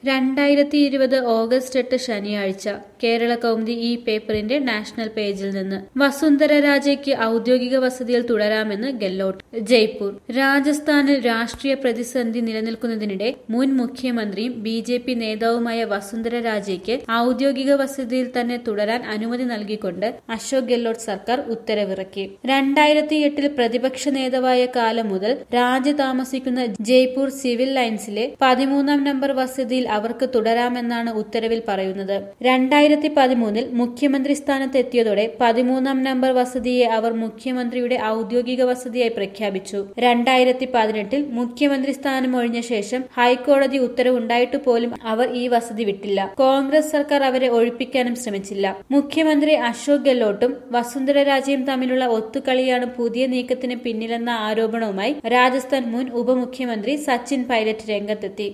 രണ്ടായിരത്തി ഇരുപത് ഓഗസ്റ്റ് എട്ട് ശനിയാഴ്ച കേരള കൗമുദി ഈ പേപ്പറിന്റെ നാഷണൽ പേജിൽ നിന്ന് വസുന്ധര രാജയ്ക്ക് ഔദ്യോഗിക വസതിയിൽ തുടരാമെന്ന് ഗെല്ലോട്ട് ജയ്പൂർ രാജസ്ഥാനിൽ രാഷ്ട്രീയ പ്രതിസന്ധി നിലനിൽക്കുന്നതിനിടെ മുൻ മുഖ്യമന്ത്രിയും ബി ജെ പി നേതാവുമായ വസുന്ധര രാജയ്ക്ക് ഔദ്യോഗിക വസതിയിൽ തന്നെ തുടരാൻ അനുമതി നൽകിക്കൊണ്ട് അശോക് ഗെഹ്ലോട്ട് സർക്കാർ ഉത്തരവിറക്കി രണ്ടായിരത്തി എട്ടിൽ പ്രതിപക്ഷ നേതാവായ കാലം മുതൽ രാജ താമസിക്കുന്ന ജയ്പൂർ സിവിൽ ലൈൻസിലെ പതിമൂന്നാം നമ്പർ വസതിയിൽ അവർക്ക് തുടരാമെന്നാണ് ഉത്തരവിൽ പറയുന്നത് രണ്ടായിരത്തി പതിമൂന്നിൽ മുഖ്യമന്ത്രി സ്ഥാനത്ത് എത്തിയതോടെ പതിമൂന്നാം നമ്പർ വസതിയെ അവർ മുഖ്യമന്ത്രിയുടെ ഔദ്യോഗിക വസതിയായി പ്രഖ്യാപിച്ചു രണ്ടായിരത്തി പതിനെട്ടിൽ മുഖ്യമന്ത്രി സ്ഥാനം ഒഴിഞ്ഞ ശേഷം ഹൈക്കോടതി ഉത്തരവുണ്ടായിട്ട് പോലും അവർ ഈ വസതി വിട്ടില്ല കോൺഗ്രസ് സർക്കാർ അവരെ ഒഴിപ്പിക്കാനും ശ്രമിച്ചില്ല മുഖ്യമന്ത്രി അശോക് ഗെഹ്ലോട്ടും വസുന്ധര രാജയും തമ്മിലുള്ള ഒത്തുകളിയാണ് പുതിയ നീക്കത്തിന് പിന്നിലെന്ന ആരോപണവുമായി രാജസ്ഥാൻ മുൻ ഉപമുഖ്യമന്ത്രി സച്ചിൻ പൈലറ്റ് രംഗത്തെത്തി